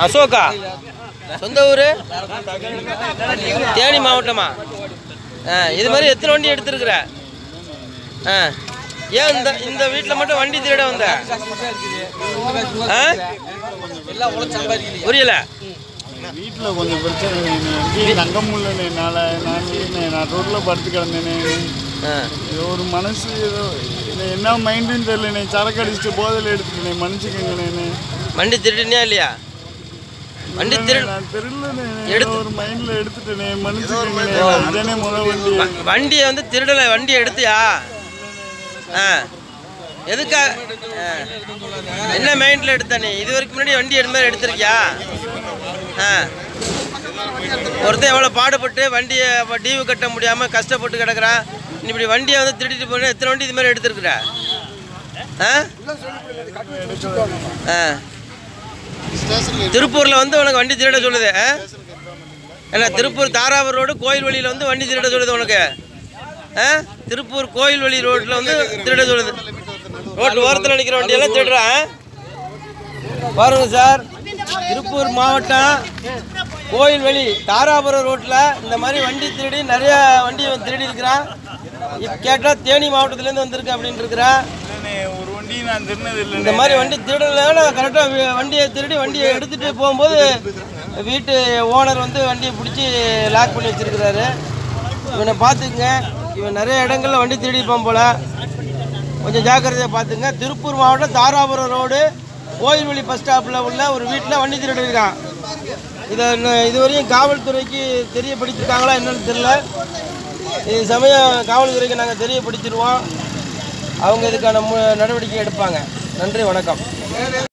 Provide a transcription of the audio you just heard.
அசோகா சொந்த ஊர் தேனி மாவட்டமா ஆ இது மாதிரி எத்தனை வண்டி எடுத்திருக்கிற ஆ ஏன் இந்த இந்த வீட்டில் மட்டும் வண்டி திருட வந்த ஆ புரியல வீட்டில் கொஞ்சம் பிரச்சனை எப்படி தங்க முடியலண்ணே நாளை நான் நான் ரோட்டில் படுத்து கிடந்தேனே ஆ ஏதோ ஒரு மனசு ஏதோ இல்லை என்ன மைண்டுன்னு தெரியலண்ணே சரக்கு அடிச்சுட்டு போதையில் எடுத்துக்கினே மன்னிச்சுக்கங்கண்ணே வண்டி திருடினியா இல்லையா வண்டி திருடு நான் தெரியலண்ணே எடுத்து- ஏதோ ஒரு மைண்டில் எடுத்துட்டேனே மன்னிச்சுக்கங்கண்ணே இதனே முத வண்டி வ- வண்டியை வந்து திருடலை வண்டியை எடுத்தியா ஆ எதுக்கா ஆ. என்ன மைண்டில் எடுத்த நீ இது வரைக்கும் முன்னாடி வண்டி எடுத்த மாதிரி எடுத்திருக்கியா ஆ ஒருத்தன் எவ்வளோ பாடுபட்டு வண்டியை டியூ கட்ட முடியாமல் கஷ்டப்பட்டு கிடக்குறான் நீ இப்படி வண்டியை வந்து திருடிட்டு போன எத்தனை வண்டி இது மாதிரி எடுத்திருக்கிற ஆ ஆ திருப்பூரில் வந்து உனக்கு வண்டி திருட சொல்லுது ஆ என்ன திருப்பூர் தாராபுரம் ரோடு கோயில் வழியில் வந்து வண்டி திருட சொல்லுது உனக்கு ஆ திருப்பூர் கோயில் வழி ரோட்டில் வந்து திருட சொல்லுது ரோட்டு ஓரத்தில் நிற்கிற வண்டியெல்லாம் திருடுறான் பாருங்க சார் திருப்பூர் மாவட்டம் கோயில் வழி தாராபுரம் ரோட்டில் இந்த மாதிரி வண்டி திருடி நிறைய வண்டி வந்து திருடி இருக்கிறான் இப்போ கேட்டால் தேனி மாவட்டத்துலேருந்து வந்திருக்கு அப்படின்னு இருக்கிறான் இல்லைண்ணே ஒரு வண்டி நான் திருநது இந்த இல்லைண்ணே மாதிரி வண்டி திருடலைன்னா கரெக்டாக வண்டியை திருடி வண்டியை எடுத்துகிட்டு போகும்போது வீட்டு ஓனர் வந்து வண்டியை பிடிச்சி லாக் பண்ணி வச்சிருக்கிறாரு இவனை பார்த்துக்குங்க இவன் நிறைய இடங்கள்ல வண்டி திருடிப்பான் போல கொஞ்சம் ஜாக்கிரதையாக பார்த்துங்க திருப்பூர் மாவட்டம் தாராபுரம் ரோடு கோயில்வெளி பஸ் ஸ்டாப்பில் உள்ள ஒரு வீட்டில் வண்டி திருடி இருக்கான் இதை இன்னும் இதுவரையும் காவல்துறைக்கு தெரியப்படுத்திருக்காங்களா என்னன்னு தெரியல இது சமயம் காவல்துறைக்கு நாங்கள் தெரியப்படுத்திடுவோம் அவங்க இதுக்கான மு- நடவடிக்கை எடுப்பாங்க நன்றி வணக்கம்